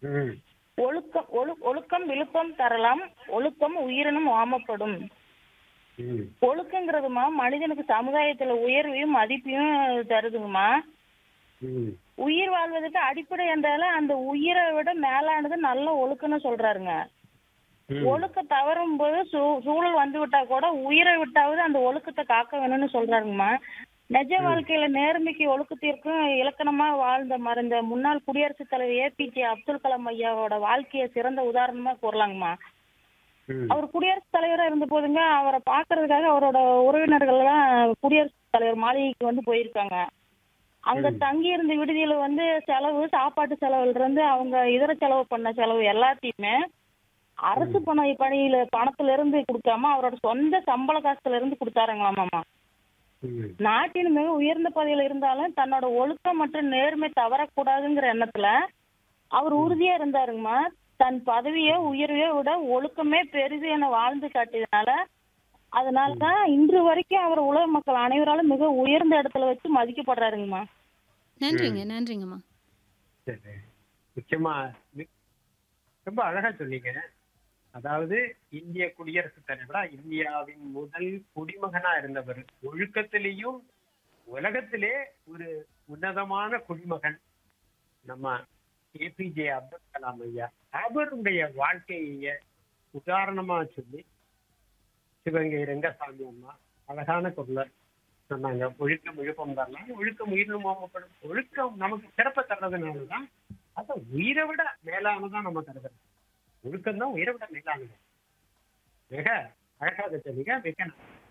ம் ஒழுக்கம் ஒழு ஒழுக்கம் விழுப்பம் தரலாம் ஒழுக்கம் உயிரினும் ஓமப்படும் ம் ஒழுக்கங்கிறதுமா மனிதனுக்கு சமுதாயத்துல உயர்வையும் மதிப்பையும் தருதுங்கம்மா ம் உயிர் வாழ்வதற்கு அடிப்படை என்றாலும் அந்த உயிரை விட மேலானது நல்ல ஒழுக்கம்னு சொல்றாருங்க ம். ஒழுக்க தவறும் போது சூ- சூழல் வந்து விட்டா கூட உயிரை விட்டாவது அந்த ஒழுக்கத்தை காக்க வேணும்னு சொல்றாருங்கம்மா நிஜ வாழ்க்கையில நேர்மைக்கு ஒழுக்கத்திற்கும் இலக்கணமா வாழ்ந்த மறைந்த முன்னாள் குடியரசுத் தலைவர் ஏபிஜே அப்துல் கலாம் ஐயாவோட வாழ்க்கையை சிறந்த உதாரணமா கூறலாங்கம்மா ம் அவர் குடியரசுத் தலைவரா இருந்த போதுங்க அவரை பாக்குறதுக்காக அவரோட உறவினர்கள் எல்லாம் குடியரசுத் தலைவர் மாளிகைக்கு வந்து போயிருக்காங்க அங்க தங்கி இருந்த விடுதியில வந்து செலவு சாப்பாட்டு செலவுல இருந்து அவங்க இதர செலவு பண்ண செலவு எல்லாத்தையுமே அரசு பண பணியில பணத்துல இருந்து கொடுக்காம அவரோட சொந்த சம்பள காசுல இருந்து கொடுத்தாருங்களாமாமா ம் நாட்டின் மிக உயர்ந்த பதவியில இருந்தாலும் தன்னோட ஒழுக்கம் மற்றும் நேர்மை தவறக்கூடாதுங்கிற எண்ணத்துல அவர் உறுதியா இருந்தாருங்கம்மா தன் பதவியோ உயர்வையோ விட ஒழுக்கமே பெரிது என வாழ்ந்து காட்டியதுனால அதனாலதான் இன்று வரைக்கும் அவர் உலக மக்கள் அனைவராலும் மிக உயர்ந்த இடத்துல வச்சு மதிக்கப்படுறாருங்கம்மா நன்றிங்க நன்றிங்கம்மா சரி முக்கியமா மி- ரொம்ப அழகா சொன்னீங்க அதாவது இந்திய குடியரசுத் தலைவரா இந்தியாவின் முதல் குடிமகனா இருந்தவர் ஒழுக்கத்திலேயும் உலகத்திலே ஒரு உன்னதமான குடிமகன் நம்ம ஏபிஜே அப்துல் கலாம் ஐயா அவருடைய வாழ்க்கைய உதாரணமா சொல்லி சிவகங்கை ரங்கசாமி அம்மா அழகான குரலர் சொன்னாங்க ஒழுக்கம் விழுப்பம் தரலாம் ஒழுக்கம் உயிரினும் ஓமப்படும் ஒழுக்கம் நமக்கு சிறப்பை தர்றதுனாலதான் அதை உயிரை விட மேலானதான் நம்ம கருதுறோம் ஒழுக்கம் தான் உயிரை விட மேலானது மிக அழகாக சொன்னீங்க மிக நன்றி.